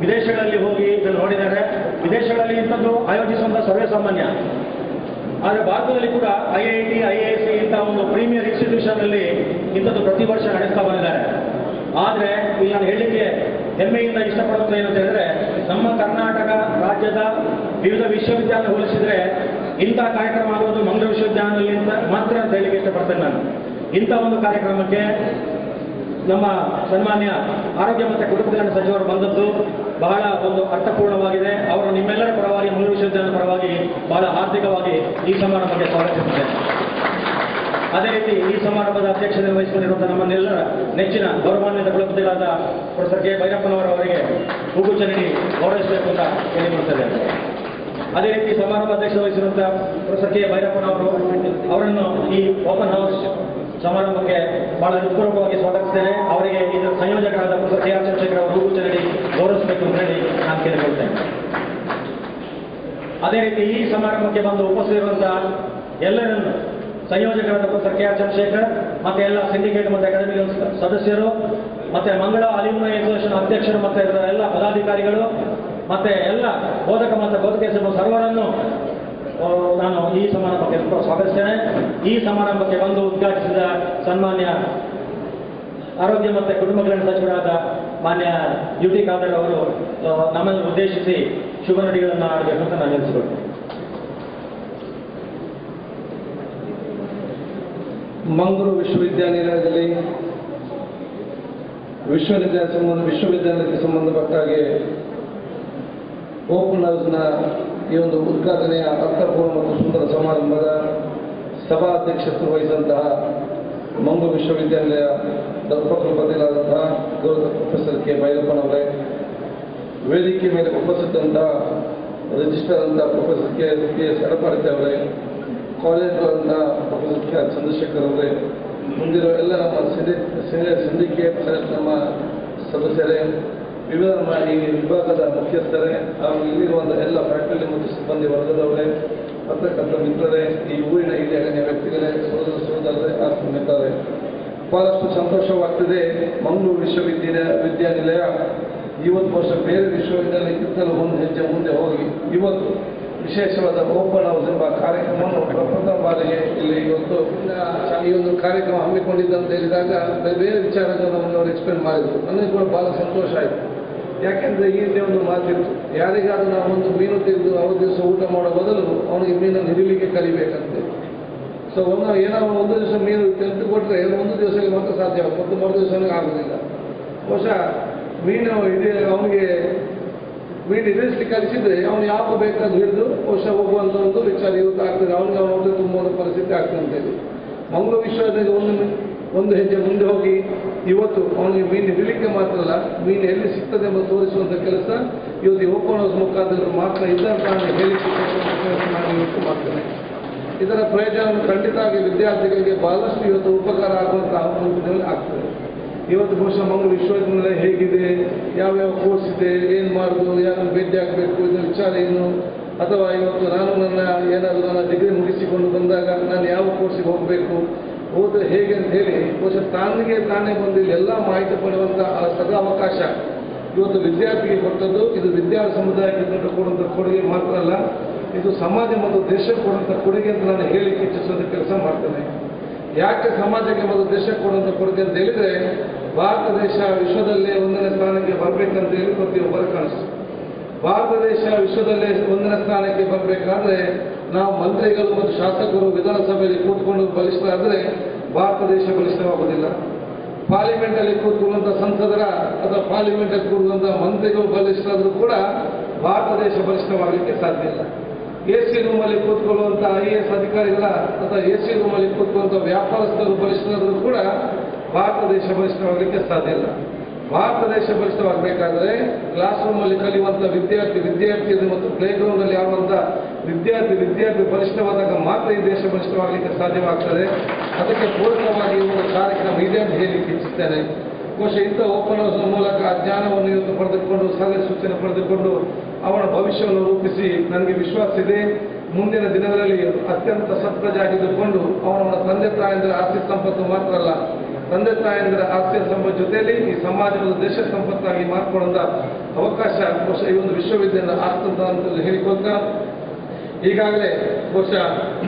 ವಿದೇಶಗಳಲ್ಲಿ ಹೋಗಿ ಇದನ್ನು ನೋಡಿದ್ದಾರೆ ವಿದೇಶಗಳಲ್ಲಿ ಇಂಥದ್ದು ಆಯೋಜಿಸುವಂಥ ಸರ್ವೇ ಸಾಮಾನ್ಯ ಆದರೆ ಭಾರತದಲ್ಲಿ ಕೂಡ I I T I S C ಇಂಥ ಒಂದು ಪ್ರೀಮಿಯರ್ ಇನ್ಸ್ಟಿಟ್ಯೂಷನ್ ಅಲ್ಲಿ ಇಂಥದ್ದು ಪ್ರತಿ ವರ್ಷ ನಡೆಸ್ತಾ ಬಂದಿದ್ದಾರೆ ಆದರೆ ಇಲ್ಲಿ ನಾನು ಹೇಳಲಿಕ್ಕೆ ಹೆಮ್ಮೆಯಿಂದ ಇಷ್ಟಪಡುತ್ತೆ ಏನಂತ ಹೇಳಿದ್ರೆ ನಮ್ಮ ಕರ್ನಾಟಕ ರಾಜ್ಯದ ವಿವಿಧ ವಿಶ್ವವಿದ್ಯಾಲಯ ಹೋಲಿಸಿದ್ರೆ ಇಂಥ ಕಾರ್ಯಕ್ರಮ ಆಗೋದು ಮಂಗಳೂರು ವಿಶ್ವವಿದ್ಯಾಲಯದಲ್ಲಿ ಅಂತ ಮಾತ್ರ ಅಂತ ಹೇಳಲಿಕ್ಕೆ ಇಷ್ಟಪಡ್ತೇನೆ ನಾನು ಇಂಥ ಒಂದು ಕಾರ್ಯಕ್ರಮಕ್ಕೆ ನಮ್ಮ ಸನ್ಮಾನ್ಯ ಆರೋಗ್ಯ ಮತ್ತು ಕುಟುಂಬ ಕಲ್ಯಾಣ ಸಚಿವರು ಬಂದದ್ದು ಬಹಳ ಒಂದು ಅರ್ಥಪೂರ್ಣವಾಗಿದೆ ಅವರು ನಿಮ್ಮೆಲ್ಲರ ಪರವಾಗಿ ಮಂಗಳೂರು ವಿಶ್ವವಿದ್ಯಾಲಯದ ಪರವಾಗಿ ಬಹಳ ಆರ್ಥಿಕವಾಗಿ ಈ ಸಮಾರಂಭಕ್ಕೆ ಸ್ವಾಗತಿಸುತ್ತೇನೆ ಅದೇ ರೀತಿ ಈ ಸಮಾರಂಭದ ಅಧ್ಯಕ್ಷತೆ ವಹಿಸಿಕೊಂಡಿರುವಂತಹ ನಮ್ಮನ್ನೆಲ್ಲರ ನೆಚ್ಚಿನ ಗೌರವಾನ್ವಿತ ಕುಲಪತಿಗಳಾದ ಪ್ರೊಫೆಸರ್ ಕೆ ಭೈರಪ್ಪನವರವರಿಗೆ ಹೂಗುಚ್ಚ ನೀಡಿ ಗೌರವಿಸಬೇಕು ಅಂತ ಕೇಳಿಕೊಳ್ಳುತ್ತದೆ ಅದೇ ರೀತಿ ಸಮಾರಂಭ ಅಧ್ಯಕ್ಷತೆ ವಹಿಸಿರುವಂತಹ ಪ್ರೊಫೆಸರ್ ಕೆ ಭೈರಪ್ಪನವರು ಅವರನ್ನು ಈ ಓಪನ್ ಹೌಸ್ ಸಮಾರಂಭಕ್ಕೆ ಬಹಳ ಹೃತ್ಪೂರ್ವಕವಾಗಿ ಸ್ವಾಗತಿಸ್ತೇನೆ ಅವರಿಗೆ ಇದರ ಸಂಯೋಜಕರಾದ ಪ್ರೊಫೆಸರ್ ಕೆ ಆರ್ ಚಂದ್ರಶೇಖರ್ ಅವರು ಹೂಗುಚ್ಚ ನೀಡಿ ಗೌರವಿಸಬೇಕು ಅಂತ ಹೇಳಿ ನಾನು ಕೇಳಿಕೊಳ್ತೇನೆ ಅದೇ ರೀತಿ ಈ ಸಮಾರಂಭಕ್ಕೆ ಬಂದು ಉಪಸ್ಥಿತಿರುವಂತಹ ಎಲ್ಲರನ್ನು ಸಂಯೋಜಕರಾದ ಪ್ರೊಫೆಸರ್ ಕೆ ಆರ್ ಚಂದ್ರಶೇಖರ್ ಮತ್ತೆ ಎಲ್ಲ ಸಿಂಡಿಕೇಟ್ ಮತ್ತು ಅಕಾಡೆಮಿ ಸದಸ್ಯರು ಮತ್ತೆ ಮಂಗಳ ಅಲಿಮ್ನ ಅಸೋಸಿಯೇಷನ್ ಅಧ್ಯಕ್ಷರು ಮತ್ತೆ ಇದರ ಎಲ್ಲ ಪದಾಧಿಕಾರಿಗಳು ಮತ್ತೆ ಎಲ್ಲ ಬೋಧಕ ಮತ್ತು ಬೋಧಕೇಶರು ಸರ್ವರನ್ನು ಆ, ನಾನು ಈ ಸಮಾರಂಭಕ್ಕೆ ಸ್ವಾಗತಿಸ್ತೇನೆ ಈ ಸಮಾರಂಭಕ್ಕೆ ಬಂದು ಉದ್ಘಾಟಿಸಿದ ಸನ್ಮಾನ್ಯ ಆರೋಗ್ಯ ಮತ್ತು ಕುಟುಂಬ ಕಲ್ಯಾಣ ಸಚಿವರಾದ ಮಾನ್ಯ ಯು ಟಿ ಖಾದರ್ ಅವರು ಆ, ನಮ್ಮನ್ನು ಉದ್ದೇಶಿಸಿ ಶುಭ ನುಡಿಗಳನ್ನು ಆಡಬೇಕು ಅಂತ ನಾನು ನೆನೆಸಿಕೊಳ್ತೇನೆ ಮಂಗಳೂರು ವಿಶ್ವವಿದ್ಯಾನಿಲಯದಲ್ಲಿ ವಿಶ್ವವಿದ್ಯಾಲಯ ಸಂಬಂಧ ವಿಶ್ವವಿದ್ಯಾಲಯಕ್ಕೆ ಸಂಬಂಧಪಟ್ಟ ಹಾಗೆ ಓಪನ್ ಹೌಸ್ನ ಈ ಒಂದು ಉದ್ಘಾಟನೆಯ ಅರ್ಥಪೂರ್ಣ ಮತ್ತು ಸುಂದರ ಸಮಾರಂಭದ ಸಭಾಧ್ಯಕ್ಷತ್ವ ವಹಿಸಿದಂತಹ ಮಂಗಳೂರು ವಿಶ್ವವಿದ್ಯಾನಿಲಯದ ಉಪಕುಲಪತಿಗಳಾದಂತಹ ಗೌರವ ಪ್ರೊಫೆಸರ್ ಕೆ ಭೈರಪ್ಪನವರೇ ವೇದಿಕೆ ಮೇಲೆ ಉಪಸ್ಥಿತಂತಹ ರಿಜಿಸ್ಟರ್ ಅಂತ ಪ್ರೊಫೆಸರ್ ಕೆ ಕೆ ಎಸ್ ಎಡಪಾಡಿತೆ ಅವರೇ ಕಾಲೇಜ್ಗಳಂತ ಪ್ರೊಫೆಸರ್ ಕೆ ಆರ್ ಚಂದ್ರಶೇಖರ್ ಅವರೇ ಮುಂದಿರೋ ಎಲ್ಲ ನಮ್ಮ ಸಿಂಡಿ ಸಿಂಡಿಕೇಟ್ ನಮ್ಮ ಸದಸ್ಯರೇ ವಿವಿಧ ನಮ್ಮ ಈ ವಿಭಾಗದ ಮುಖ್ಯಸ್ಥರೇ ಹಾಗೂ ಇಲ್ಲಿರುವಂಥ ಎಲ್ಲ ಫ್ಯಾಕಲ್ಟಿ ಮತ್ತು ಸಿಬ್ಬಂದಿ ವರ್ಗದವರೇ ಪತ್ರಕರ್ತ ಮಿತ್ರರೇ ಈ ಊರಿನ ಹಿರಿಯ ಗಣ್ಯ ವ್ಯಕ್ತಿಗಳೇ ಸೋದರ ಸೋದರರೇ ಆತ್ಮೀಯರೇ ಬಹಳಷ್ಟು ಸಂತೋಷವಾಗ್ತದೆ ಮಂಗಳೂರು ವಿಶ್ವವಿದ್ಯಾಲಯ ವಿದ್ಯಾನಿಲಯ ಇವತ್ತು ವರ್ಷ ಬೇರೆ ವಿಶ್ವವಿದ್ಯಾಲಯಕ್ಕಿಂತಲೂ ಒಂದು ಹೆಜ್ಜೆ ಮುಂದೆ ಹೋಗಿ ಇವತ್ತು ವಿಶೇಷವಾದ ಓಪನ್ ಹೌಸ್ ಎಂಬ ಕಾರ್ಯಕ್ರಮವನ್ನು ಪ್ರಥಮ ಬಾರಿಗೆ ಇಲ್ಲಿ ಇವತ್ತು ಈ ಒಂದು ಕಾರ್ಯಕ್ರಮ ಹಮ್ಮಿಕೊಂಡಿದ್ದಂತ ಹೇಳಿದಾಗ ಬೇರೆ ಬೇರೆ ವಿಚಾರಗಳನ್ನು ಅವರು ಎಕ್ಸ್ಪ್ಲೇನ್ ಮಾಡಿದ್ರು ನನಗೆ ಕೂಡ ಬಹಳ ಸಂತೋಷ ಆಯಿತು ಯಾಕೆಂದ್ರೆ ಈ ಹಿಂದೆ ಒಂದು ಮಾತಿತ್ತು ಯಾರಿಗಾದ್ರೂ ನಾವು ಒಂದು ಮೀನು ತೆಗೆದು ಅವತ್ತು ದಿವಸ ಊಟ ಮಾಡೋ ಬದಲು ಅವನಿಗೆ ಮೀನನ್ನು ಹಿಡಿಲಿಕ್ಕೆ ಕಲಿಬೇಕಂತೆ ಸೊ ಒಂದು ಏನಾದ್ರು ಒಂದು ದಿವಸ ಮೀನು ತೆಗೆದು ಕೊಟ್ಟರೆ ಒಂದು ದಿವಸಕ್ಕೆ ಮಾತ್ರ ಸಾಧ್ಯ ಮತ್ತು ಮರು ದಿವಸ ಆಗೋದಿಲ್ಲ ಬಹುಶಃ ಮೀನು ಇದೆ ಅವನಿಗೆ ಮೀನು ಹಿಡಿಸ್ಲಿಕ್ಕೆ ಕಲಿಸಿದ್ರೆ ಅವನು ಯಾವ ಬೇಕಾದ್ರೂ ಹಿಡಿದು ಬಹುಶಃ ಹೋಗುವಂಥ ಒಂದು ವಿಚಾರ ಇವತ್ತು ಆಗ್ತದೆ ಅವನಿಗೆ ಅವನ ಹೊಟ್ಟೆ ತುಂಬುವ ಪರಿಸ್ಥಿತಿ ಆಗ್ತದೆ ಅಂತ ಹೇಳಿ ಮಂಗಳೂರು ವಿಶ್ವವಿದ್ಯಾಲಯ ಒಂದು ಒಂದು ಹೆಜ್ಜೆ ಮುಂದೆ ಹೋಗಿ ಇವತ್ತು ಅವನಿಗೆ ಮೀನು ಹಿಡಿಲಿಕ್ಕೆ ಮಾತ್ರ ಅಲ್ಲ ಮೀನು ಎಲ್ಲಿ ಸಿಗ್ತದೆ ಎಂಬ ತೋರಿಸುವಂಥ ಕೆಲಸ ಇವತ್ತು ಈ ಓಪನ್ ಹೌಸ್ ಮುಖಾಂತರ ಮಾತ್ರ ಇದ್ದಂತ ನಾನು ಹೇಳಿಕೆ ನಾನು ಇವತ್ತು ಮಾಡ್ತೇನೆ ಇದರ ಪ್ರಯೋಜನ ಖಂಡಿತವಾಗಿ ವಿದ್ಯಾರ್ಥಿಗಳಿಗೆ ಬಹಳಷ್ಟು ಇವತ್ತು ಉಪಕಾರ ಆಗುವಂತಹ ಅನುಭವದಲ್ಲಿ ಆಗ್ತದೆ ಇವತ್ತು ಬಹುಶಃ ಮಂಗಳೂರು ವಿಶ್ವವಿದ್ಯಾನಿಲಯ ಹೇಗಿದೆ ಯಾವ್ಯಾವ ಕೋರ್ಸ್ ಇದೆ ಏನು ಮಾಡೋದು ಯಾರನ್ನು ಭೇಟಿ ಆಗಬೇಕು ಇದರ ವಿಚಾರ ಏನು ಅಥವಾ ಇವತ್ತು ನಾನು ನನ್ನ ಏನಾದರೂ ನನ್ನ ಡಿಗ್ರಿ ಮುಗಿಸಿಕೊಂಡು ಬಂದಾಗ ನಾನು ಯಾವ ಕೋರ್ಸಿಗೆ ಹೋಗಬೇಕು ಹೋದರೆ ಹೇಗೆ ಅಂತ ಹೇಳಿ ಬಹುಶಃ ತಾನಿಗೆ ತಾನೇ ಬಂದು ಇಲ್ಲಿ ಎಲ್ಲ ಮಾಹಿತಿ ಪಡೆಯುವಂಥ ಆ ಸದಾ ಅವಕಾಶ ಇವತ್ತು ವಿದ್ಯಾರ್ಥಿಗೆ ಕೊಟ್ಟದ್ದು ಇದು ವಿದ್ಯಾರ್ಥಿ ಸಮುದಾಯಕ್ಕೆ ಇದನ್ನು ಕೊಡುವಂಥ ಕೊಡುಗೆ ಮಾತ್ರ ಅಲ್ಲ ಇದು ಸಮಾಜ ಮತ್ತು ದೇಶಕ್ಕೆ ಕೊಡುವಂಥ ಕೊಡುಗೆ ಅಂತ ನಾನು ಹೇಳಿಕ್ಕೆ ಇಚ್ಛಿಸುವಂಥ ಕೆಲಸ ಮಾಡ್ತೇನೆ ಯಾಕೆ ಸಮಾಜಕ್ಕೆ ಮತ್ತು ದೇಶಕ್ಕೆ ಕೊಡುವಂಥ ಕೊಡುಗೆ ಅಂತ ಹೇಳಿದ್ರೆ ಭಾರತ ದೇಶ ವಿಶ್ವದಲ್ಲೇ ಒಂದನೇ ಸ್ಥಾನಕ್ಕೆ ಬರಬೇಕಂತ ಹೇಳಿ ಪ್ರತಿಯೊಬ್ಬರ ಕನಸು ಭಾರತ ದೇಶ ವಿಶ್ವದಲ್ಲೇ ಒಂದನೇ ಸ್ಥಾನಕ್ಕೆ ಬರಬೇಕಾದ್ರೆ ನಾವು ಮಂತ್ರಿಗಳು ಮತ್ತು ಶಾಸಕರು ವಿಧಾನಸಭೆಯಲ್ಲಿ ಕೂತ್ಕೊಂಡು ಬಲಿಷ್ಠರಾದರೆ ಭಾರತ ದೇಶ ಬಲಿಷ್ಠವಾಗುವುದಿಲ್ಲ ಪಾರ್ಲಿಮೆಂಟಲ್ಲಿ ಕೂತ್ಕೊಳ್ಳುವಂಥ ಸಂಸದರ ಅಥವಾ ಪಾರ್ಲಿಮೆಂಟಲ್ಲಿ ಕೂರುವಂಥ ಮಂತ್ರಿಗಳು ಬಲಿಷ್ಠರಾದರೂ ಕೂಡ ಭಾರತ ದೇಶ ಬಲಿಷ್ಠವಾಗಲಿಕ್ಕೆ ಸಾಧ್ಯ ಇಲ್ಲ ಎ ಸಿ ರೂಮಲ್ಲಿ ಕೂತ್ಕೊಳ್ಳುವಂಥ ಐ ಎ ಎಸ್ ಅಧಿಕಾರಿಗಳ ಅಥವಾ ಎ ಸಿ ರೂಮಲ್ಲಿ ಕೂತ್ಕೊಳ್ಳುವಂಥ ವ್ಯಾಪಾರಸ್ಥರು ಬಲಿಷ್ಠರಾದರೂ ಕೂಡ ಭಾರತ ದೇಶ ಬಲಿಷ್ಠವಾಗಲಿಕ್ಕೆ ಸಾಧ್ಯ ಇಲ್ಲ ಭಾರತ ದೇಶ ಬಲಿಷ್ಠವಾಗಬೇಕಾದ್ರೆ ಕ್ಲಾಸ್ ರೂಮಲ್ಲಿ ಕಲಿಯುವಂಥ ವಿದ್ಯಾರ್ಥಿ ವಿದ್ಯಾರ್ಥಿಯರು ಮತ್ತು ಪ್ಲೇ ಗ್ರೌಂಡಲ್ಲಿ ಆಡುವಂಥ ವಿದ್ಯಾರ್ಥಿ ವಿದ್ಯಾರ್ಥಿ ಬಲಿಷ್ಠವಾದಾಗ ಮಾತ್ರ ಈ ದೇಶ ಬಲಿಷ್ಠವಾಗಲಿಕ್ಕೆ ಸಾಧ್ಯವಾಗ್ತದೆ ಅದಕ್ಕೆ ಪೂರಕವಾಗಿ ಈ ಒಂದು ಕಾರ್ಯಕ್ರಮ ಇದೆ ಅಂತ ಹೇಳಲಿಕ್ಕೆ ಇಚ್ಛಿಸ್ತೇನೆ ಬಹುಶಃ ಇಂಥ ಓಪನ್ ಹೌಸ್ ಮೂಲಕ ಆ ಜ್ಞಾನವನ್ನು ಇವತ್ತು ಪಡೆದುಕೊಂಡು ಸಲಹೆ ಸೂಚನೆ ಪಡೆದುಕೊಂಡು ಅವನ ಭವಿಷ್ಯವನ್ನು ರೂಪಿಸಿ ನನಗೆ ವಿಶ್ವಾಸ ಇದೆ ಮುಂದಿನ ದಿನಗಳಲ್ಲಿ ಅತ್ಯಂತ ಸತ್ಪ್ರಜ ಆಗಿದ್ದುಕೊಂಡು ಅವನ ತಂದೆ ತಾಯಂದಿರ ಆರ್ಥಿಕ ಸಂಪತ್ತು ಮಾತ್ರ ಅಲ್ಲ ತಂದೆ ತಾಯಂದಿರ ಆಸ್ತಿಯ ಸಂಪದ ಜೊತೆಯಲ್ಲಿ ಈ ಸಮಾಜದ ದೇಶ ಸಂಪತ್ತಾಗಿ ಮಾರ್ಕೊಳ್ಳುವಂತ ಅವಕಾಶ ಬಹುಶಃ ಈ ಒಂದು ವಿಶ್ವವಿದ್ಯಾಲಯ ಆಗ್ತದ ಅಂತ ಹೇಳಿಕೊಳ್ತಾ ಈಗಾಗಲೇ ಬಹುಶಃ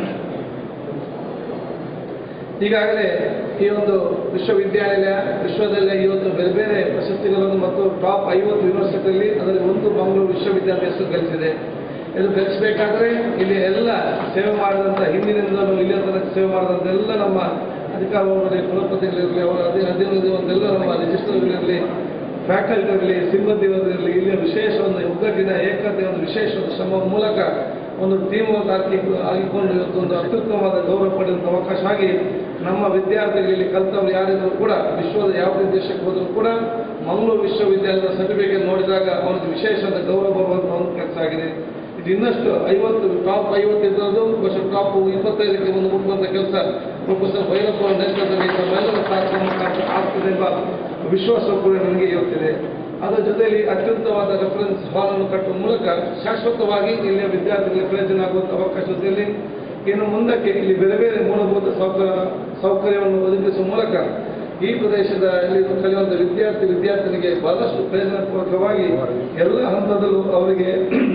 ಈಗಾಗಲೇ ಈ ಒಂದು ವಿಶ್ವವಿದ್ಯಾನಿಲಯ ವಿಶ್ವದಲ್ಲೇ ಈ ಒಂದು ಬೇರೆ ಬೇರೆ ಪ್ರಶಸ್ತಿಗಳನ್ನು ಮತ್ತು ಟಾಪ್ ಐವತ್ತು ಯೂನಿವರ್ಸಿಟಿಯಲ್ಲಿ ಅದರಲ್ಲಿ ಒಂದು ಮಂಗಳೂರು ವಿಶ್ವವಿದ್ಯಾಲಯ ಹೆಸರು ಗಳಿಸಿದೆ ಇದು ಗಳಿಸಬೇಕಾದ್ರೆ ಇಲ್ಲಿ ಎಲ್ಲ ಸೇವೆ ಮಾಡಿದಂಥ ಹಿಂದಿನಿಂದಲೂ ಇಲ್ಲಿ ತನಕ ಸೇವೆ ಮಾಡಿದಂಥ ಎಲ್ಲ ನಮ್ಮ ಅಧಿಕಾರಿಗಳಿರಲಿ ಕುಲಪತಿಗಳಿರಲಿ ಅವರ ಅಧೀ ಅಧೀನದಲ್ಲ ನಮ್ಮ ರಿಜಿಸ್ಟರ್ಗಳಿರಲಿ ಫ್ಯಾಕಲ್ಟಿ ಇರಲಿ ಸಿಬ್ಬಂದಿ ಇರಲಿ ಇಲ್ಲಿ ವಿಶೇಷ ಒಂದು ಒಗ್ಗಟ್ಟಿನ ಏಕತೆ ಒಂದು ವಿಶೇಷ ಒಂದು ಶ್ರಮ ಮೂಲಕ ಒಂದು ಟೀಮ್ ವರ್ಕ್ ಹಾಕಿ ಆಗಿಕೊಂಡು ಇವತ್ತು ಒಂದು ಅತ್ಯುತ್ತಮವಾದ ಗೌರವ ಪಡೆಯುವಂಥ ಅವಕಾಶ ಆಗಿ ನಮ್ಮ ವಿದ್ಯಾರ್ಥಿಗಳು ಇಲ್ಲಿ ಕಲ್ತವ್ರು ಯಾರಿದ್ರು ಕೂಡ ವಿಶ್ವದ ಯಾವುದೇ ದೇಶಕ್ಕೆ ಹೋದರೂ ಕೂಡ ಮಂಗಳೂರು ವಿಶ್ವವಿದ್ಯಾಲಯದ ಸರ್ಟಿಫಿಕೇಟ್ ನೋಡಿದಾಗ ಅವನಿಗೆ ವಿಶೇಷವಾದ ಗೌರವ ಬರುವಂಥ ಒಂದು ಕೆಲಸ ಆಗಿದೆ ಇದು ಇನ್ನಷ್ಟು ಐವತ್ತು ಟಾಪ್ ಐವತ್ತು ಇದ್ದದ್ದು ಬಹುಶಃ ಟಾಪ್ ಇಪ್ಪತ್ತೈದಕ್ಕೆ ಒಂದು ಮುಟ್ಟುವಂಥ ಕೆಲಸ ಪ್ರೊಫೆಸರ್ ಭೈರಪ್ಪ ಅವರ ನೇತೃತ್ವದಲ್ಲಿ ತಮ್ಮೆಲ್ಲರ ಸಾಧನೆ ಮುಖಾಂತರ ಆಗ್ತದೆ ಎಂಬ ವಿಶ್ವಾಸ ಕೂಡ ನನಗೆ ಇರುತ್ತಿದೆ ಅದರ ಜೊತೆಯಲ್ಲಿ ಅತ್ಯುತ್ತಮವಾದ ರೆಫರೆನ್ಸ್ ಹಾಲ್ ಅನ್ನು ಕಟ್ಟುವ ಮೂಲಕ ಶಾಶ್ವತವಾಗಿ ಇಲ್ಲಿಯ ವಿದ್ಯಾರ್ಥಿಗಳಿಗೆ ಪ್ರಯೋಜನ ಆಗುವಂಥ ಅವಕಾಶ ಜೊತೆಯಲ್ಲಿ ಇನ್ನು ಮುಂದಕ್ಕೆ ಇಲ್ಲಿ ಬೇರೆ ಬೇರೆ ಮೂಲಭೂತ ಸೌಕರ್ಯ ಸೌಕರ್ಯವನ್ನು ಒದಗಿಸುವ ಮೂಲಕ ಈ ಪ್ರದೇಶದ ಇಲ್ಲಿ ಕಲಿಯುವಂಥ ವಿದ್ಯಾರ್ಥಿ ವಿದ್ಯಾರ್ಥಿನಿಗೆ ಬಹಳಷ್ಟು ಪ್ರಯೋಜನಪೂರ್ವಕವಾಗಿ ಎಲ್ಲ ಹಂತದಲ್ಲೂ ಅವರಿಗೆ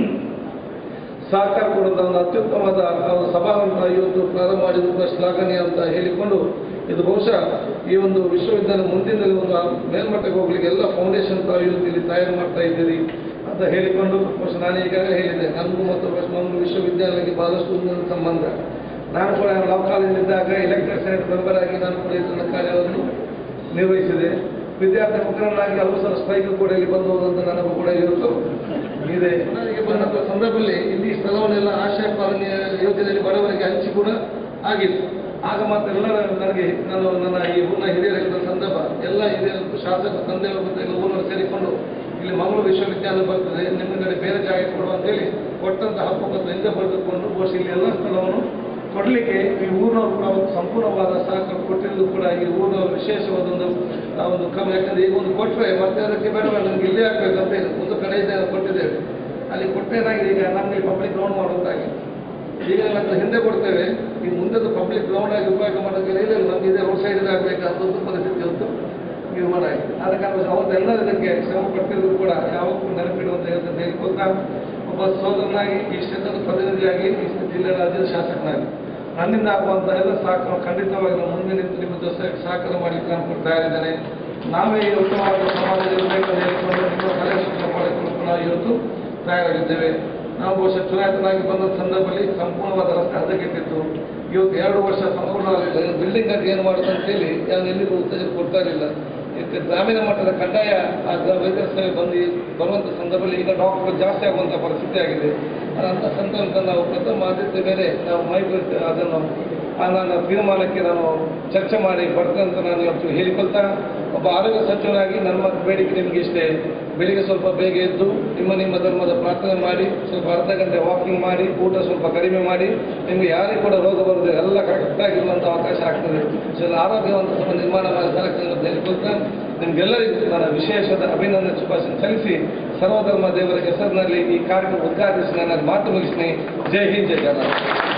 ಸಹಕಾರ ಕೊಡುವಂಥ ಒಂದು ಅತ್ಯುತ್ತಮವಾದ ಒಂದು ಸಭಾವನ್ನು ಇವತ್ತು ಪ್ರಾರಂಭ ಮಾಡಿದ್ದು ಕೂಡ ಶ್ಲಾಘನೀಯ ಅಂತ ಹೇಳಿಕೊಂಡು ಇದು ಬಹುಶಃ ಈ ಒಂದು ವಿಶ್ವವಿದ್ಯಾಲಯ ಮುಂದಿನಲ್ಲಿ ಒಂದು ಮೇಲ್ಮಟ್ಟಕ್ಕೆ ಹೋಗ್ಲಿಕ್ಕೆ ಎಲ್ಲ ಫೌಂಡೇಶನ್ ತಾವು ಇವತ್ತು ಇಲ್ಲಿ ತಯಾರು ಮಾಡ್ತಾ ಇದ್ದೀರಿ ಅಂತ ಹೇಳಿಕೊಂಡು ಬಹುಶಃ ನಾನು ಈಗಾಗಲೇ ಹೇಳಿದ್ದೆ ನನಗೂ ಮತ್ತು ಬಹುಶಃ ಮಂಗಳೂರು ವಿಶ್ವವಿದ್ಯಾಲಯಕ್ಕೆ ಬಹಳಷ್ಟು ಒಂದು ಸಂಬಂಧ ನಾನು ಕೂಡ ಲಾ ಕಾಲೇಜಿದ್ದಾಗ ಎಲೆಕ್ಟೆಡ್ ಸೆನೆಟ್ ಮೆಂಬರ್ ಆಗಿ ನಾನು ಕೂಡ ಇದನ್ನ ಕಾರ್ಯವನ್ನು ನಿರ್ವಹಿಸಿದೆ ವಿದ್ಯಾರ್ಥಿ ಮುಖಂಡನಾಗಿ ಹಲವು ಸಲ ಸ್ಟ್ರೈಕ್ ಕೂಡ ಇಲ್ಲಿ ಬಂದು ಹೋದಂತ ನನಗೂ ಕೂಡ ಇವತ್ತು ಇದೆ ನನಗೆ ಬಂದಂಥ ಸಂದರ್ಭದಲ್ಲಿ ಇಲ್ಲಿ ಸ್ಥಳವನ್ನೆಲ್ಲ ಆಶಯ ಪಾಲನೆ ಯೋಜನೆಯಲ್ಲಿ ಬಡವರಿಗೆ ಹಂಚಿ ಕೂಡ ಆಗಿತ್ತು ಆಗ ಮಾತ್ರ ಎಲ್ಲರ ನನಗೆ ನಾನು ನನ್ನ ಈ ಊರಿನ ಹಿರಿಯರಿದ್ದ ಸಂದರ್ಭ ಎಲ್ಲ ಹಿರಿಯರು ಶಾಸಕ ತಂದೆಯವರು ಮತ್ತು ಎಲ್ಲ ಊರಿನ ಸೇರಿಕೊಂಡು ಇಲ್ಲಿ ಮಂಗಳೂರು ವಿಶ್ವವಿದ್ಯಾಲಯ ಬರ್ತದೆ ನಿಮ್ಮ ಕಡೆ ಬೇರೆ ಜಾಗ ಕೊಡುವ ಅಂತೇಳಿ ಕೊಟ್ಟಂತ ಹಕ್ಕುಪತ್ರ ಹಿಂದೆ ಬರೆದುಕೊಂಡು ಬಹುಶಃ ಇಲ್ಲಿ ಎಲ್ಲ ಸ್ಥಳವನ್ನು ಕೊಡಲಿಕ್ಕೆ ಈ ಊರಿನವರು ಕೂಡ ಒಂದು ಸಂಪೂರ್ಣವಾದ ಸಹಕಾರ ಕೊಟ್ಟಿದ್ದು ಕೂಡ ಈ ಊರಿನವರು ವಿಶೇಷವಾದ ಒಂದು ಆ ಒಂದು ಕ್ರಮ ಯಾಕಂದ್ರೆ ಈಗ ಒಂದು ಕೊಟ್ಟರೆ ಮತ್ತೆ ಅದಕ್ಕೆ ಬೇಡ ನನಗೆ ಇಲ್ಲೇ ಹಾಕ್ಬೇಕಂತ ಇದೆ ಒಂದು ಕಡೆ ಇದೆ ಕೊಟ್ಟಿದ್ದೇವೆ ಅಲ್ಲಿ ಕೊಟ್ಟೇನಾಗಿದೆ ಈಗ ನಮಗೆ ಪಬ್ಲಿಕ್ ಗ್ರೌಂಡ್ ಮಾಡುವಂತಾಗಿ ಈಗ ನಾವು ಹಿಂದೆ ಕೊಡ್ತೇವೆ ಈ ಮುಂದೆದು ಪಬ್ಲಿಕ್ ಗ್ರೌಂಡ್ ಆಗಿ ಉಪಯೋಗ ಮಾಡೋಕ್ಕೆ ಇಲ್ಲ ನಮ್ಗೆ ಇದೇ ರೋಡ್ ಸೈಡ್ ಆಗಬೇಕಂತ ಒಂದು ಪರಿಸ್ಥಿತಿ ಹೊತ್ತು ನಿರ್ಮಾಣ ಆಗಿದೆ ಆದ ಕಾರಣ ಅವತ್ತೆಲ್ಲ ಇದಕ್ಕೆ ಶ್ರಮ ಪಟ್ಟಿದ್ರು ಕೂಡ ಯಾವತ್ತೂ ನೆನಪಿಡುವಂತ ಹೇಳ್ತಂತ ಹೇಳ್ಕೊತಾ ಒಬ್ಬ ಸೋದರನಾಗಿ ಈ ಕ್ಷೇತ್ರದ ಪ್ರತಿನಿಧಿಯಾಗಿ ಈ ಜಿಲ್ಲೆಯ ರಾಜ್ಯದ ಶಾಸಕನಾಗಿ ನನ್ನಿಂದ ಆಗುವಂಥ ಎಲ್ಲ ಸಹಕಾರ ಖಂಡಿತವಾಗಿ ನಾನು ಮುಂದೆ ನಿಂತು ನಿಮ್ಮ ಜೊತೆ ಸಹಕಾರ ಮಾಡಲಿಕ್ಕೆ ನಾನು ಕೊಡ್ತಾ ಇದ್ದೇನೆ ನಾವೇ ಈ ಉತ್ತಮವಾದ ಸಮಾಜದಲ್ಲಿ ಬೇಕಂತ ಹೇಳಿಕೊಂಡು ನಿಮ್ಮ ಸಲಹೆ ಸೂಚನೆ ಮಾಡಿಕೊಂಡು ಕೂಡ ಇವತ್ತು ತಯಾರಾಗಿದ್ದೇವೆ ನಾವು ಬಹುಶಃ ಚುನಾಯಿತನಾಗಿ ಬಂದ ಸಂದರ್ಭದಲ್ಲಿ ಸಂಪೂರ್ಣವಾದ ರಸ್ತೆ ಹದಗೆಟ್ಟಿತ್ತು ಇವತ್ತು ಎರಡು ವರ್ಷ ಸಂಪೂರ್ಣ ಬಿಲ್ಡಿಂಗ್ ಆಗಿ ಏನು ಮಾಡುತ್ತೆ ಅಂತೇಳಿ ನಾನು ಎಲ್ಲಿಗೂ ಉತ್ತೇಜನ ಕೊಡ್ತಾ ಇರಲಿಲ್ಲ ಇದಕ್ಕೆ ಗ್ರಾಮೀಣ ಮಟ್ಟದ ಕಡ್ಡಾಯ ಆ ಗ್ರ- ವೈದ್ಯರ ಸೇವೆ ಬಂದು ಬರುವಂಥ ಸಂದರ್ಭದಲ್ಲಿ ಈಗ ಡಾಕ್ಟರ್ ಜಾಸ್ತಿ ಆಗುವಂಥ ಪರಿಸ್ಥಿತಿ ಆಗಿದೆ ಅದಂಥ ಸಂದರ್ಭದಲ್ಲಿ ನಾವು ಪ್ರಥಮ ಆದ್ಯತೆ ಮೇಲೆ ನಾವು ಮೈಗೂರು ಅದನ್ನು ಆ ನನ್ನ ತೀರ್ಮಾನಕ್ಕೆ ನಾನು ಚರ್ಚೆ ಮಾಡಿ ಬರ್ತೇನೆ ಅಂತ ನಾನು ಇವತ್ತು ಹೇಳಿಕೊಳ್ತಾ ಒಬ್ಬ ಆರೋಗ್ಯ ಸಚಿವನಾಗಿ ನನ್ನ ಬೇಡಿಕೆ ನಿಮಗೆ ಇಷ್ಟೇ ಬೆಳಿಗ್ಗೆ ಸ್ವಲ್ಪ ಬೇಗ ಎದ್ದು ನಿಮ್ಮ ನಿಮ್ಮ ಧರ್ಮದ ಪ್ರಾರ್ಥನೆ ಮಾಡಿ ಸ್ವಲ್ಪ ಅರ್ಧ ಗಂಟೆ ವಾಕಿಂಗ್ ಮಾಡಿ ಊಟ ಸ್ವಲ್ಪ ಕಡಿಮೆ ಮಾಡಿ ನಿಮಗೆ ಯಾರಿಗೂ ಕೂಡ ರೋಗ ಬರುವುದಿಲ್ಲ ಎಲ್ಲ ಕರೆಕ್ಟಾಗಿರುವಂಥ ಅವಕಾಶ ಆಗ್ತದೆ ಸೊ ಎಲ್ಲ ಆರೋಗ್ಯವಂತ ಸ್ವಲ್ಪ ನಿರ್ಮಾಣ ಮಾಡಿ ಸರಕು ಅಂತ ಹೇಳಿಕೊಳ್ತಾ ನಿಮಗೆಲ್ಲರಿಗೂ ನನ್ನ ವಿಶೇಷವಾದ ಅಭಿನಂದನೆ ಶುಭಾಶಯ ಸಲ್ಲಿಸಿ ಸರ್ವಧರ್ಮ ದೇವರ ಹೆಸರಿನಲ್ಲಿ ಈ ಕಾರ್ಯಕ್ರಮ ಉದ್ಘಾಟಿಸಿ ನನ್ನ ಮಾತು ಮುಗಿಸ್ತೀನಿ ಜೈ ಹಿಂದ್ ಜೈ ಕರ್ನಾಟಕ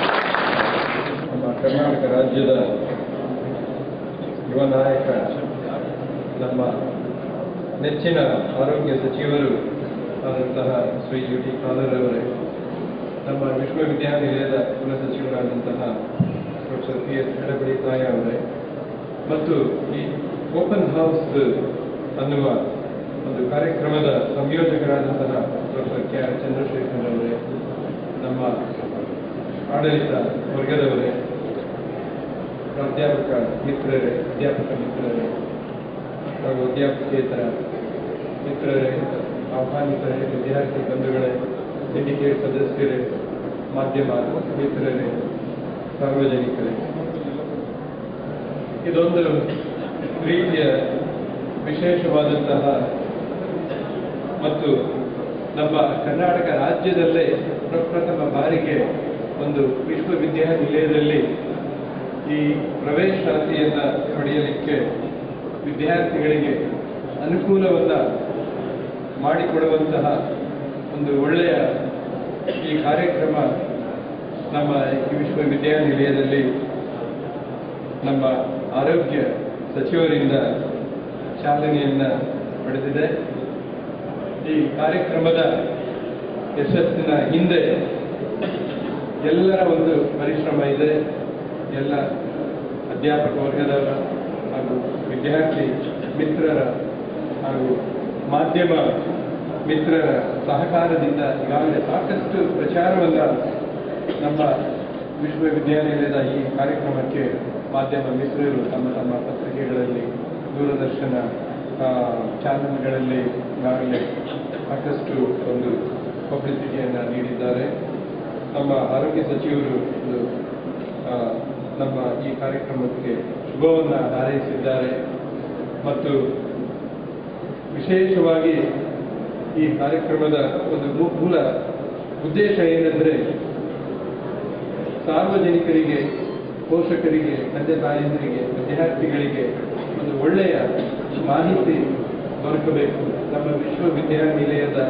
ನಮ್ಮ ಕರ್ನಾಟಕ ರಾಜ್ಯದ ಯುವ ನಾಯಕ ನಮ್ಮ ನೆಚ್ಚಿನ ಆರೋಗ್ಯ ಸಚಿವರು ಆದಂತಹ ಶ್ರೀ ಯು ಟಿ ಖಾದರ್ ಅವರೇ ನಮ್ಮ ವಿಶ್ವವಿದ್ಯಾನಿಲಯದ ಕುಲಸಚಿವರಾದಂತಹ ಪ್ರೊಫೆಸರ್ ಪಿ ಎಸ್ ಎಡಬಡಿ ತಾಯ ಅವರೇ ಮತ್ತು ಈ ಓಪನ್ ಹೌಸ್ ಅನ್ನುವ ಒಂದು ಕಾರ್ಯಕ್ರಮದ ಸಂಯೋಜಕರಾದಂತಹ ಪ್ರೊಫೆಸರ್ ಕೆ ಆರ್ ಚಂದ್ರಶೇಖರ್ ಅವರೇ ನಮ್ಮ ಆಡಳಿತ ವರ್ಗದವರೇ ಪ್ರಾಧ್ಯಾಪಕ ಮಿತ್ರರೇ ಅಧ್ಯಾಪಕ ಮಿತ್ರರೇ ಹಾಗೂ ಅಧ್ಯಾಪಕೇತರ ಮಿತ್ರರೇ ಆಹ್ವಾನಿತರೇ ವಿದ್ಯಾರ್ಥಿ ಬಂಧುಗಳೇ ಸಿಂಡಿಕೇಟ್ ಸದಸ್ಯರೇ ಮಾಧ್ಯಮ ಮಿತ್ರರೇ ಸಾರ್ವಜನಿಕರೇ ಇದೊಂದು ರೀತಿಯ ವಿಶೇಷವಾದಂತಹ ಮತ್ತು ನಮ್ಮ ಕರ್ನಾಟಕ ರಾಜ್ಯದಲ್ಲೇ ಪ್ರಪ್ರಥಮ ಬಾರಿಗೆ ಒಂದು ವಿಶ್ವವಿದ್ಯಾನಿಲಯದಲ್ಲಿ ಈ ಪ್ರವೇಶಾತಿಯನ್ನು ಪಡೆಯಲಿಕ್ಕೆ ವಿದ್ಯಾರ್ಥಿಗಳಿಗೆ ಅನುಕೂಲವನ್ನು ಮಾಡಿಕೊಡುವಂತಹ ಒಂದು ಒಳ್ಳೆಯ ಈ ಕಾರ್ಯಕ್ರಮ ನಮ್ಮ ಈ ವಿಶ್ವವಿದ್ಯಾನಿಲಯದಲ್ಲಿ ನಮ್ಮ ಆರೋಗ್ಯ ಸಚಿವರಿಂದ ಚಾಲನೆಯನ್ನು ಪಡೆದಿದೆ ಈ ಕಾರ್ಯಕ್ರಮದ ಯಶಸ್ಸಿನ ಹಿಂದೆ ಎಲ್ಲರ ಒಂದು ಪರಿಶ್ರಮ ಇದೆ ಎಲ್ಲ ಅಧ್ಯಾಪಕ ವರ್ಗದವರ ಹಾಗೂ ವಿದ್ಯಾರ್ಥಿ ಮಿತ್ರರ ಹಾಗೂ ಮಾಧ್ಯಮ ಮಿತ್ರರ ಸಹಕಾರದಿಂದ ಈಗಾಗಲೇ ಸಾಕಷ್ಟು ಪ್ರಚಾರವನ್ನು ನಮ್ಮ ವಿಶ್ವವಿದ್ಯಾನಿಲಯದ ಈ ಕಾರ್ಯಕ್ರಮಕ್ಕೆ ಮಾಧ್ಯಮ ಮಿತ್ರರು ತಮ್ಮ ತಮ್ಮ ಪತ್ರಿಕೆಗಳಲ್ಲಿ ದೂರದರ್ಶನ ಆ, ಚಾನಲ್ಗಳಲ್ಲಿ ಈಗಾಗಲೇ ಸಾಕಷ್ಟು ಒಂದು ಪಬ್ಲಿಸಿಟಿಯನ್ನು ನೀಡಿದ್ದಾರೆ ನಮ್ಮ ಆರೋಗ್ಯ ಸಚಿವರು ಒಂದು ಆ, ನಮ್ಮ ಈ ಕಾರ್ಯಕ್ರಮಕ್ಕೆ ಶುಭವನ್ನು ಹಾರೈಸಿದ್ದಾರೆ ಮತ್ತು ವಿಶೇಷವಾಗಿ ಈ ಕಾರ್ಯಕ್ರಮದ ಒಂದು ಮೂ- ಮೂಲ ಉದ್ದೇಶ ಏನೆಂದರೆ ಸಾರ್ವಜನಿಕರಿಗೆ ಪೋಷಕರಿಗೆ ತಂದೆ ತಾಯಂದಿರಿಗೆ ವಿದ್ಯಾರ್ಥಿಗಳಿಗೆ ಒಂದು ಒಳ್ಳೆಯ ಮಾಹಿತಿ ದೊರಕಬೇಕು ನಮ್ಮ ವಿಶ್ವವಿದ್ಯಾನಿಲಯದ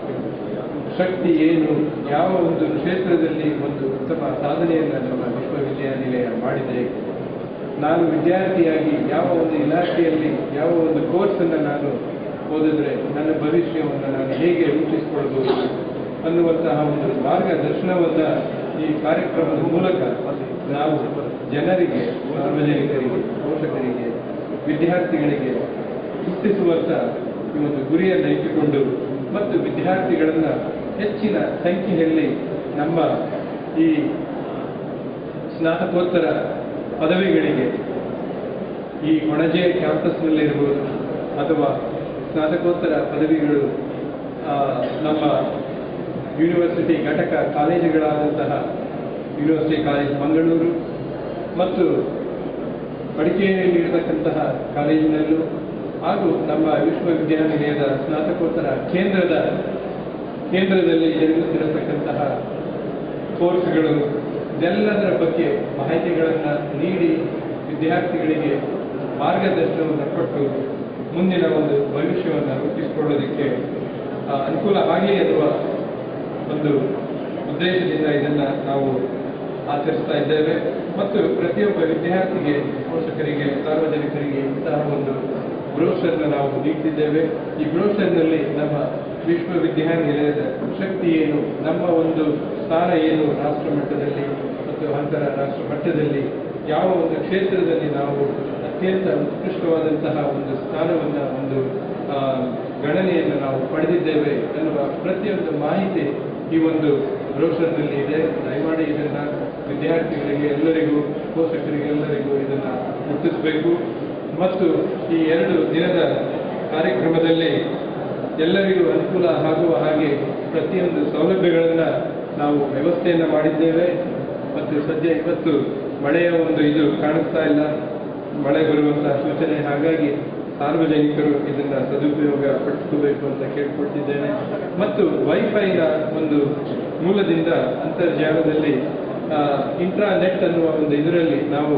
ಶಕ್ತಿ ಏನು ಯಾವ ಒಂದು ಕ್ಷೇತ್ರದಲ್ಲಿ ಒಂದು ಉತ್ತಮ ಸಾಧನೆಯನ್ನು ನಮ್ಮ ವಿಶ್ವವಿದ್ಯಾನಿಲಯ ಮಾಡಿದೆ ನಾನು ವಿದ್ಯಾರ್ಥಿಯಾಗಿ ಯಾವ ಒಂದು ಇಲಾಖೆಯಲ್ಲಿ ಯಾವ ಒಂದು ಕೋರ್ಸನ್ನು ನಾನು ಓದಿದ್ರೆ ನನ್ನ ಭವಿಷ್ಯವನ್ನು ನಾನು ಹೇಗೆ ರೂಪಿಸಿಕೊಳ್ಬೋದು ಅನ್ನುವಂತಹ ಒಂದು ಮಾರ್ಗದರ್ಶನವನ್ನು ಈ ಕಾರ್ಯಕ್ರಮದ ಮೂಲಕ ನಾವು ಜನರಿಗೆ ಸಾರ್ವಜನಿಕರಿಗೆ ಪೋಷಕರಿಗೆ ವಿದ್ಯಾರ್ಥಿಗಳಿಗೆ ಹುಟ್ಟಿಸುವಂತ ಈ ಒಂದು ಗುರಿಯನ್ನು ಇಟ್ಟುಕೊಂಡು ಮತ್ತು ವಿದ್ಯಾರ್ಥಿಗಳನ್ನು ಹೆಚ್ಚಿನ ಸಂಖ್ಯೆಯಲ್ಲಿ ನಮ್ಮ ಈ ಸ್ನಾತಕೋತ್ತರ ಪದವಿಗಳಿಗೆ ಈ ಒಣಜೆ ಕ್ಯಾಂಪಸ್ನಲ್ಲಿರ್ಬೋದು ಅಥವಾ ಸ್ನಾತಕೋತ್ತರ ಪದವಿಗಳು ಆ, ನಮ್ಮ ಯೂನಿವರ್ಸಿಟಿ ಘಟಕ ಕಾಲೇಜುಗಳಾದಂತಹ ಯೂನಿವರ್ಸಿಟಿ ಕಾಲೇಜ್ ಮಂಗಳೂರು ಮತ್ತು ಮಡಿಕೇರಿಯಲ್ಲಿರತಕ್ಕಂತಹ ಕಾಲೇಜಿನಲ್ಲೂ ಹಾಗೂ ನಮ್ಮ ವಿಶ್ವವಿದ್ಯಾನಿಲಯದ ಸ್ನಾತಕೋತ್ತರ ಕೇಂದ್ರದ ಕೇಂದ್ರದಲ್ಲಿ ಜರುಗುತ್ತಿರತಕ್ಕಂತಹ ಕೋರ್ಸ್ಗಳು ಇದೆಲ್ಲದರ ಬಗ್ಗೆ ಮಾಹಿತಿಗಳನ್ನು ನೀಡಿ ವಿದ್ಯಾರ್ಥಿಗಳಿಗೆ ಮಾರ್ಗದರ್ಶನವನ್ನು ಕೊಟ್ಟು ಮುಂದಿನ ಒಂದು ಭವಿಷ್ಯವನ್ನು ರೂಪಿಸಿಕೊಳ್ಳೋದಕ್ಕೆ ಆ, ಅನುಕೂಲ ಆಗಲಿ ಅನ್ನುವ ಒಂದು ಉದ್ದೇಶದಿಂದ ಇದನ್ನು ನಾವು ಆಚರಿಸ್ತಾ ಇದ್ದೇವೆ ಮತ್ತು ಪ್ರತಿಯೊಬ್ಬ ವಿದ್ಯಾರ್ಥಿಗೆ ಪೋಷಕರಿಗೆ ಸಾರ್ವಜನಿಕರಿಗೆ ಇಂತಹ ಒಂದು ಬ್ರೋಷರ್ನ ನಾವು ನೀಡ್ತಿದ್ದೇವೆ ಈ ಬ್ರೋಷರ್ನಲ್ಲಿ ನಮ್ಮ ವಿಶ್ವವಿದ್ಯಾನಿಲಯದ ಶಕ್ತಿ ಏನು ನಮ್ಮ ಒಂದು ಸ್ಥಾನ ಏನು ರಾಷ್ಟ್ರ ಮಟ್ಟದಲ್ಲಿ ಮತ್ತು ಅಂತಾರಾಷ್ಟ್ರ ಮಟ್ಟದಲ್ಲಿ ಯಾವ ಒಂದು ಕ್ಷೇತ್ರದಲ್ಲಿ ನಾವು ಅತ್ಯಂತ ಉತ್ಕೃಷ್ಟವಾದಂತಹ ಒಂದು ಸ್ಥಾನವನ್ನು ಒಂದು ಆ, ಗಣನೆಯನ್ನು ನಾವು ಪಡೆದಿದ್ದೇವೆ ಎನ್ನುವ ಪ್ರತಿಯೊಂದು ಮಾಹಿತಿ ಈ ಒಂದು ಬ್ರೋಷರ್ನಲ್ಲಿ ಇದೆ ದಯಮಾಡಿ ಇದನ್ನ ವಿದ್ಯಾರ್ಥಿಗಳಿಗೆ ಎಲ್ಲರಿಗೂ ಪೋಷಕರಿಗೆ ಎಲ್ಲರಿಗೂ ಇದನ್ನ ಮುಟ್ಟಿಸಬೇಕು ಮತ್ತು ಈ ಎರಡು ದಿನದ ಕಾರ್ಯಕ್ರಮದಲ್ಲಿ ಎಲ್ಲರಿಗೂ ಅನುಕೂಲ ಆಗುವ ಹಾಗೆ ಪ್ರತಿಯೊಂದು ಸೌಲಭ್ಯಗಳನ್ನು ನಾವು ವ್ಯವಸ್ಥೆಯನ್ನು ಮಾಡಿದ್ದೇವೆ ಮತ್ತು ಸದ್ಯ ಇವತ್ತು ಮಳೆಯ ಒಂದು ಇದು ಕಾಣಿಸ್ತಾ ಇಲ್ಲ ಮಳೆ ಬರುವಂತಹ ಸೂಚನೆ ಹಾಗಾಗಿ ಸಾರ್ವಜನಿಕರು ಇದನ್ನ ಸದುಪಯೋಗ ಪಡಿಸ್ಕೋಬೇಕು ಅಂತ ಕೇಳ್ಕೊಳ್ತಿದ್ದೇನೆ ಮತ್ತು ವೈಫೈನ ಒಂದು ಮೂಲದಿಂದ ಅಂತರ್ಜಾಲದಲ್ಲಿ ಇಂಟ್ರಾನೆಟ್ ಅನ್ನುವ ಒಂದು ಇದರಲ್ಲಿ ನಾವು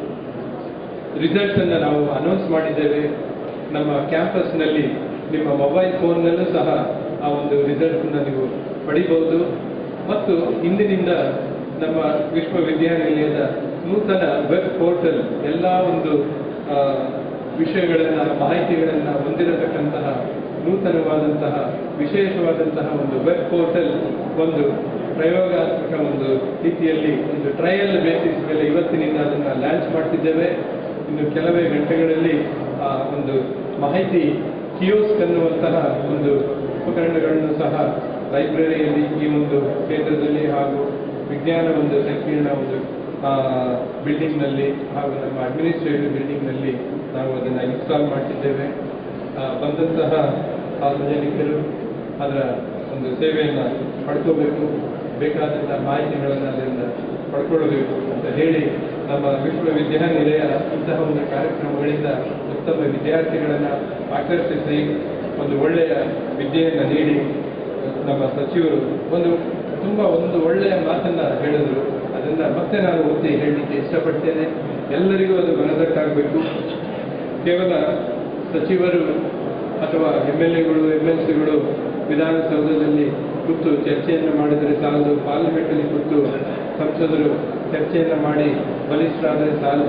ರಿಸಲ್ಟ್ ಅನ್ನ ನಾವು ಅನೌನ್ಸ್ ಮಾಡಿದ್ದೇವೆ ನಮ್ಮ ಕ್ಯಾಂಪಸ್ನಲ್ಲಿ ನಿಮ್ಮ ಮೊಬೈಲ್ ಫೋನ್ನಲ್ಲೂ ಸಹ ಆ ಒಂದು ರಿಸಲ್ಟ್ ನೀವು ಪಡಿಬಹುದು ಮತ್ತು ಇಂದಿನಿಂದ ನಮ್ಮ ವಿಶ್ವವಿದ್ಯಾನಿಲಯದ ನೂತನ ವೆಬ್ ಪೋರ್ಟಲ್ ಎಲ್ಲ ಒಂದು ಆ, ವಿಷಯಗಳನ್ನ ಮಾಹಿತಿಗಳನ್ನ ಹೊಂದಿರತಕ್ಕಂತಹ ನೂತನವಾದಂತಹ ವಿಶೇಷವಾದಂತಹ ಒಂದು ವೆಬ್ ಪೋರ್ಟಲ್ ಒಂದು ಪ್ರಯೋಗಾತ್ಮಕ ಒಂದು ರೀತಿಯಲ್ಲಿ ಒಂದು ಟ್ರಯಲ್ ಬೇಸಿಸ್ ಮೇಲೆ ಇವತ್ತಿನಿಂದ ಅದನ್ನು ಲಾಂಚ್ ಮಾಡ್ತಿದ್ದೇವೆ ಇನ್ನು ಕೆಲವೇ ಗಂಟೆಗಳಲ್ಲಿ ಆ ಒಂದು ಮಾಹಿತಿ ಕಿಯೋಸ್ಕ್ ಅನ್ನುವಂತಹ ಒಂದು ಉಪಕರಣಗಳನ್ನು ಸಹ ಲೈಬ್ರರಿಯಲ್ಲಿ ಈ ಒಂದು ಕೇಂದ್ರದಲ್ಲಿ ಹಾಗೂ ವಿಜ್ಞಾನ ಒಂದು ಸಂಕೀರ್ಣ ಒಂದು ಬಿಲ್ಡಿಂಗ್ನಲ್ಲಿ ಹಾಗೂ ನಮ್ಮ ಅಡ್ಮಿನಿಸ್ಟ್ರೇಟಿವ್ ಬಿಲ್ಡಿಂಗ್ನಲ್ಲಿ ನಾವು ಅದನ್ನು ಇನ್ಸ್ಟಾಲ್ ಮಾಡ್ತಿದ್ದೇವೆ ಆ, ಬಂದಂತಹ ಸಾರ್ವಜನಿಕರು ಅದರ ಒಂದು ಸೇವೆಯನ್ನು ಪಡ್ಕೋಬೇಕು ಬೇಕಾದಂತಹ ಮಾಹಿತಿಗಳನ್ನು ಅದರಿಂದ ಪಡ್ಕೊಳ್ಬೇಕು ಅಂತ ಹೇಳಿ ನಮ್ಮ ವಿಶ್ವವಿದ್ಯಾನಿಲಯ ಇಂತಹ ಒಂದು ಕಾರ್ಯಕ್ರಮಗಳಿಂದ ಉತ್ತಮ ವಿದ್ಯಾರ್ಥಿಗಳನ್ನು ಆಕರ್ಷಿಸಿ ಒಂದು ಒಳ್ಳೆಯ ವಿದ್ಯೆಯನ್ನು ನೀಡಿ ನಮ್ಮ ಸಚಿವರು ಒಂದು ತುಂಬ ಒಂದು ಒಳ್ಳೆಯ ಮಾತನ್ನ ಹೇಳಿದ್ರು ಅದನ್ನ ಮತ್ತೆ ನಾನು ಒತ್ತಿ ಹೇಳಲಿಕ್ಕೆ ಇಷ್ಟಪಡ್ತೇನೆ ಎಲ್ಲರಿಗೂ ಅದು ಮನದಟ್ಟಾಗಬೇಕು ಕೇವಲ ಸಚಿವರು ಅಥವಾ ಎಮ್ ಎಲ್ ಎಗಳು ಎಮ್ ಎಲ್ ಸಿಗಳು ವಿಧಾನಸೌಧದಲ್ಲಿ ಕೂತು ಚರ್ಚೆಯನ್ನು ಮಾಡಿದರೆ ಸಾಲದು ಪಾರ್ಲಿಮೆಂಟಲ್ಲಿ ಕೂತು ಸಂಸದರು ಚರ್ಚೆಯನ್ನು ಮಾಡಿ ಬಲಿಷ್ಠರಾದರೆ ಸಾಲದು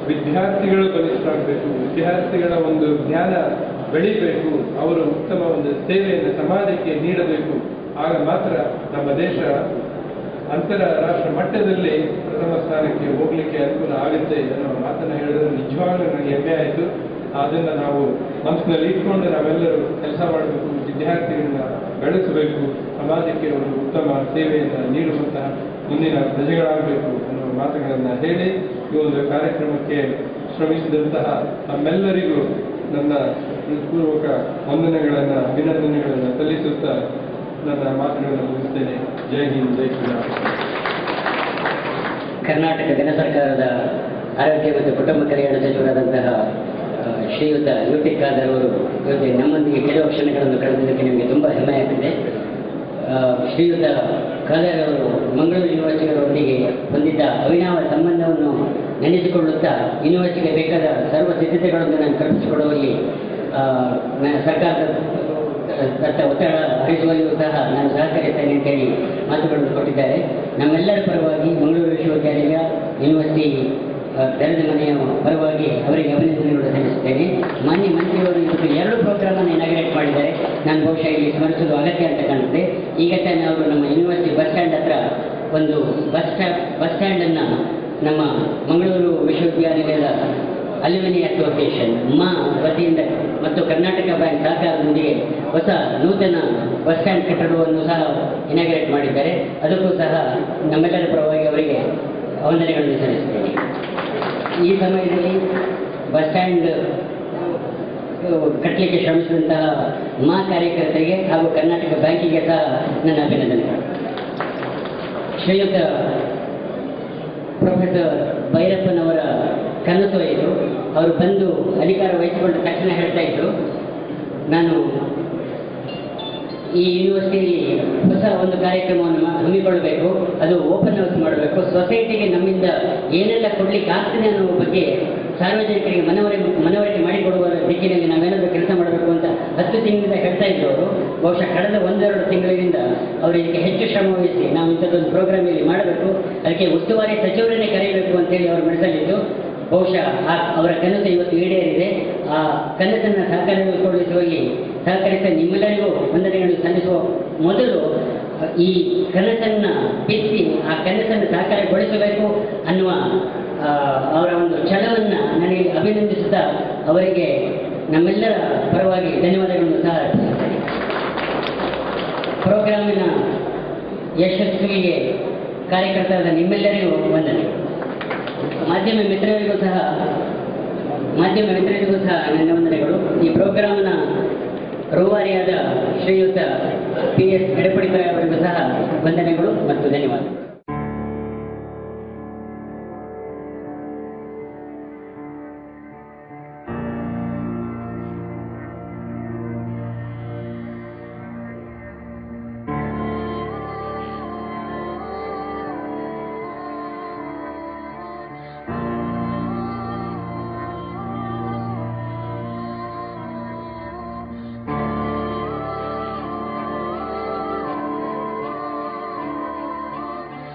ವಿದ್ಯಾರ್ಥಿಗಳು ಬಲಿಷ್ಠರಾಗಬೇಕು ವಿದ್ಯಾರ್ಥಿಗಳ ಒಂದು ಜ್ಞಾನ ಬೆಳಿಬೇಕು ಅವರು ಉತ್ತಮ ಒಂದು ಸೇವೆಯನ್ನು ಸಮಾಜಕ್ಕೆ ನೀಡಬೇಕು ಆಗ ಮಾತ್ರ ನಮ್ಮ ದೇಶ ಅಂತಾರಾಷ್ಟ್ರ ಮಟ್ಟದಲ್ಲಿ ಪ್ರಥಮ ಸ್ಥಾನಕ್ಕೆ ಹೋಗ್ಲಿಕ್ಕೆ ಅನುಕೂಲ ಆಗುತ್ತೆ ಅನ್ನೋ ಮಾತನ್ನ ಹೇಳಿದ್ರೆ ನಿಜವಾಗ್ಲೂ ನನಗೆ ಹೆಮ್ಮೆ ಆಯಿತು ಅದನ್ನ ನಾವು ಮನಸ್ಸಿನಲ್ಲಿ ಇಟ್ಕೊಂಡು ನಾವೆಲ್ಲರೂ ಕೆಲಸ ಮಾಡಬೇಕು ವಿದ್ಯಾರ್ಥಿಗಳನ್ನ ಬೆಳೆಸಬೇಕು ಸಮಾಜಕ್ಕೆ ಒಂದು ಉತ್ತಮ ಸೇವೆಯನ್ನು ನೀಡುವಂತಹ ಮುಂದಿನ ಪ್ರಜೆಗಳಾಗಬೇಕು ಅನ್ನುವ ಮಾತುಗಳನ್ನು ಹೇಳಿ ಈ ಒಂದು ಕಾರ್ಯಕ್ರಮಕ್ಕೆ ಶ್ರಮಿಸಿದಂತಹ ನಮ್ಮೆಲ್ಲರಿಗೂ ನನ್ನ ಹೃತ್ಪೂರ್ವಕ ವಂದನೆಗಳನ್ನು ಅಭಿನಂದನೆಗಳನ್ನು ಸಲ್ಲಿಸುತ್ತಾ ನನ್ನ ಮಾತುಗಳನ್ನು ಮುಗಿಸ್ತೇನೆ ಜೈ ಹಿಂದ್ ಜೈ ಶ್ರೀರಾಮ್ ಕರ್ನಾಟಕ ಜನ ಸರ್ಕಾರದ ಆರೋಗ್ಯ ಮತ್ತು ಕುಟುಂಬ ಕಲ್ಯಾಣ ಸಚಿವರಾದಂತಹ ಆ, ಶ್ರೀಯುತ ಯು ಟಿ ಖಾದರ್ ಅವರು ಇವತ್ತು ನಮ್ಮೊಂದಿಗೆ ಕೆಲವು ಕ್ಷಣಗಳನ್ನು ಕಳೆದಿದ್ದಕ್ಕೆ ನಿಮಗೆ ತುಂಬ ಹೆಮ್ಮೆ ಆಗ್ತಿದೆ ಆ, ಶ್ರೀಯುತ ಖಾದರ್ ಅವರು ಮಂಗಳೂರು ಯೂನಿವರ್ಸಿಟಿಯವರೊಂದಿಗೆ ಹೊಂದಿದ್ದ ಅವಿನಾವ ಸಂಬಂಧವನ್ನು ನೆನೆಸಿಕೊಳ್ಳುತ್ತಾ ಯೂನಿವರ್ಸಿಟಿಗೆ ಬೇಕಾದ ಸರ್ವ ಸಿದ್ಧತೆಗಳನ್ನು ನಾನು ಕಲ್ಪಿಸಿಕೊಡುವಲ್ಲಿ ಆ, ನ- ಸರ್ಕಾರದ ದತ್ತ ಒತ್ತಡ ಹರಿಸುವಲ್ಲಿಯೂ ಸಹ ನಾನು ಸಹಕರಿಸ್ತೇನೆ ಅಂತೇಳಿ ಮಾತುಗಳನ್ನು ಕೊಟ್ಟಿದ್ದಾರೆ ನಮ್ಮೆಲ್ಲರ ಪರವಾಗಿ ಮಂಗಳೂರು ವಿಶ್ವವಿದ್ಯಾಲಯ ಯೂನಿವರ್ಸಿಟಿ ಆ, ತೆರೆದ ಮನೆಯ ಪರವಾಗಿ ಅವರಿಗೆ ಅಭಿನಂದನೆಗಳನ್ನು ಸಲ್ಲಿಸುತ್ತೇನೆ ಮಾನ್ಯ ಮಂತ್ರಿಯವರು ಇವತ್ತು ಎರಡು ಪ್ರೋಗ್ರಾಮ್ ಅನ್ನು ಇನಾಗ್ರೇಟ್ ಮಾಡಿದ್ದಾರೆ ನಾನು ಬಹುಶಃ ಇಲ್ಲಿ ಸ್ಮರಿಸುವುದು ಅಗತ್ಯ ಅಂತ ಕಾಣುತ್ತೆ ಈಗ ತಾನೇ ಅವರು ನಮ್ಮ ಯೂನಿವರ್ಸಿಟಿ ಬಸ್ ಸ್ಟ್ಯಾಂಡ್ ಹತ್ರ ಒಂದು ಬಸ್ ಸ್ಟ್ಯಾಂಡ್ ಬಸ್ ಸ್ಟ್ಯಾಂಡನ್ನು ನಮ್ಮ ಮಂಗಳೂರು ವಿಶ್ವವಿದ್ಯಾನಿಲಯದ ಅಲ್ಯೂಮಿನಿ ಅಸೋಸಿಯೇಷನ್ ಮಾ ವತಿಯಿಂದ ಮತ್ತು ಕರ್ನಾಟಕ ಬ್ಯಾಂಕ್ ಸಹಕಾರದೊಂದಿಗೆ ಹೊಸ ನೂತನ ಬಸ್ ಸ್ಟ್ಯಾಂಡ್ ಕಟ್ಟಡವನ್ನು ಸಹ ಇನಾಗ್ರೇಟ್ ಮಾಡಿದ್ದಾರೆ ಅದಕ್ಕೂ ಸಹ ನಮ್ಮೆಲ್ಲರ ಪರವಾಗಿ ಅವರಿಗೆ ವಂದನೆಗಳನ್ನು ಸಲ್ಲಿಸುತ್ತೇನೆ ಈ ಸಮಯದಲ್ಲಿ ಬಸ್ ಸ್ಟ್ಯಾಂಡ್ ಕಟ್ಟಲಿಕ್ಕೆ ಶ್ರಮಿಸಿದಂತಹ ಮಾ ಕಾರ್ಯಕರ್ತರಿಗೆ ಹಾಗೂ ಕರ್ನಾಟಕ ಬ್ಯಾಂಕಿಗೆ ಸಹ ನನ್ನ ಅಭಿನಂದನೆಗಳು ಶ್ರೀಯುತ ಪ್ರೊಫೆಸರ್ ಭೈರಪ್ಪನವರ ಕನಸು ಇದು ಅವರು ಬಂದು ಅಧಿಕಾರ ವಹಿಸಿಕೊಂಡ ತಕ್ಷಣ ಹೇಳ್ತಾ ಇದ್ರು ನಾನು ಈ ಯೂನಿವರ್ಸಿಟಿಯಲ್ಲಿ ಹೊಸ ಒಂದು ಕಾರ್ಯಕ್ರಮವನ್ನು ಮಾ- ಹಮ್ಮಿಕೊಳ್ಳಬೇಕು ಅದು ಓಪನ್ ಹೌಸ್ ಮಾಡಬೇಕು ಸೊಸೈಟಿಗೆ ನಮ್ಮಿಂದ ಏನೆಲ್ಲ ಕೊಡ್ಲಿಕ್ಕೆ ಆಗ್ತದೆ ಅನ್ನೋ ಬಗ್ಗೆ ಸಾರ್ವಜನಿಕರಿಗೆ ಮನವರಿ ಮನವರಿಕೆ ಮಾಡಿಕೊಡುವ ದಿಕ್ಕಿನಲ್ಲಿ ನಾವೇನಾದರೂ ಕೆಲಸ ಮಾಡಬೇಕು ಅಂತ ಹತ್ತು ತಿಂಗಳಿಂದ ಹೇಳ್ತಾ ಇದ್ರು ಅವರು ಬಹುಶಃ ಕಳೆದ ಒಂದೆರಡು ತಿಂಗಳಿಂದ ಅವರು ಇದಕ್ಕೆ ಹೆಚ್ಚು ಶ್ರಮ ವಹಿಸಿ ನಾವು ಇಂಥದ್ದೊಂದು ಪ್ರೋಗ್ರಾಮ್ ಇಲ್ಲಿ ಮಾಡಬೇಕು ಅದಕ್ಕೆ ಉಸ್ತುವಾರಿ ಸಚಿವರನ್ನೇ ಕರೆಯಬೇಕು ಅಂತೇಳಿ ಅವರು ಮೆಣಸಲಿದ್ದು ಬಹುಶಃ ಆ ಅವರ ಕನಸು ಇವತ್ತು ಈಡೇರಿದೆ ಆ ಕನಸನ್ನು ಸಾಕಾರಗೊಳಿಸುವಲ್ಲಿ ಸಹಕರಿಸಿದ ನಿಮ್ಮೆಲ್ಲರಿಗೂ ವಂದನೆಗಳನ್ನು ಸಲ್ಲಿಸುವ ಮೊದಲು ಈ ಕನಸನ್ನ ಬಿತ್ತಿ ಆ ಕನಸನ್ನು ಸಾಕಾರಗೊಳಿಸಬೇಕು ಅನ್ನುವ ಆ, ಅವರ ಒಂದು ಛಲವನ್ನು ನನಗೆ ಅಭಿನಂದಿಸುತ್ತಾ ಅವರಿಗೆ ನಮ್ಮೆಲ್ಲರ ಪರವಾಗಿ ಧನ್ಯವಾದಗಳನ್ನು ಸಹ ಅರ್ಪಿಸುತ್ತೇನೆ ಪ್ರೋಗ್ರಾಮಿನ ಯಶಸ್ವಿಗೆ ಕಾರ್ಯಕರ್ತರಾದ ನಿಮ್ಮೆಲ್ಲರಿಗೂ ವಂದನೆ ಮಾಧ್ಯಮ ಮಿತ್ರರಿಗೂ ಸಹ ಮಾಧ್ಯಮ ಮಿತ್ರರಿಗೂ ಸಹ ನನ್ನ ವಂದನೆಗಳು ಈ ಪ್ರೋಗ್ರಾಮ್ನ ರೂವಾರಿಯಾದ ಶ್ರೀಯುತ ಪಿ ಎಸ್ ಎಡಪಡಿಕರ ಅವರಿಗೂ ಸಹ ವಂದನೆಗಳು ಮತ್ತು ಧನ್ಯವಾದಗಳು Thank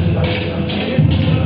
Thank you.